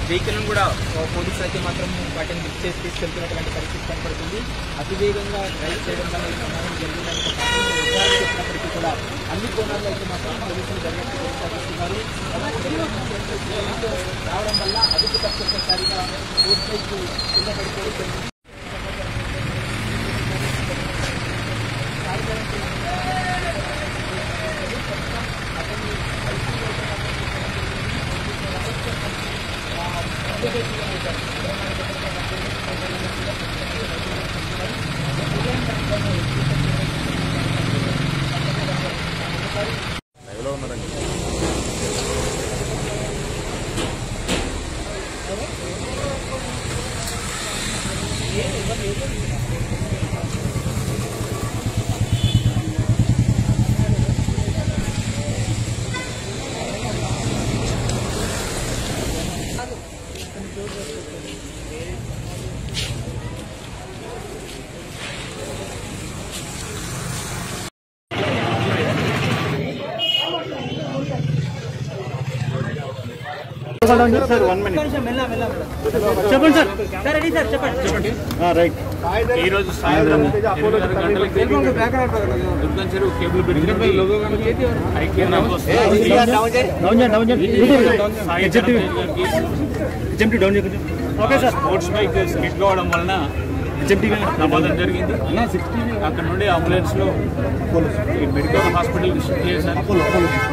వెహికల్ను కూడా ఆ, పోలీసులు అయితే మాత్రం వాటిని లిఫ్ట్ చేసి తీసుకెళ్తున్నటువంటి పరిస్థితి కనపడుతుంది అతివేగంగా డ్రైవ్ చేయడం వల్ల ఈ ప్రమాదం జరిగిందని ఒక ప్రాథమిక విచారణ చేసినప్పటికీ కూడా అన్ని కోణాల్లో అయితే మాత్రం పోలీసులు దర్యాప్తు కొనసాగిస్తున్నారు రావడం వల్ల అదుపు తప్పి ఒక్కసారిగా రోడ్ పైకి కింద పడిపోయి సార్ వన్ మినిట్ చెప్పండి సార్ సార్ రెడీ సార్ చెప్పండి రైట్ ఈరోజు సాయంత్రం ఎనిమిదిన్నర గంటలకి దుర్గం చెరువు కేబుల్ బ్రిడ్జ్ నుండి ఐక్యనాథ్ వస్తున్న డౌన్ చేయండి డౌన్ చేయండి సాయి చరణ్ తేజ్ గారికి హెచ్ఎంటీ డౌన్ చేయండి okay sir sports bike skid కావడం వలన హెచ్ఎంటీ ప్రమాదం జరిగింది అక్కడ నుండి అంబులెన్స్ లో ఈ మెడికల్ హాస్పిటల్ షిఫ్ట్ చేశారు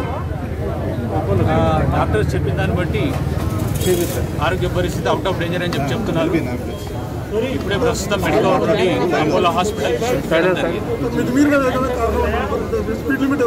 ఆ, డాక్టర్స్ చెప్పిన దాన్ని బట్టి ఆరోగ్య పరిస్థితి అవుట్ ఆఫ్ డేంజర్ అని చెప్పి చెప్తున్నారు ఇప్పుడే ప్రస్తుతం మెడికల్ నుండి అపోలో హాస్పిటల్ షిఫ్ట్ చేయడం జరిగింది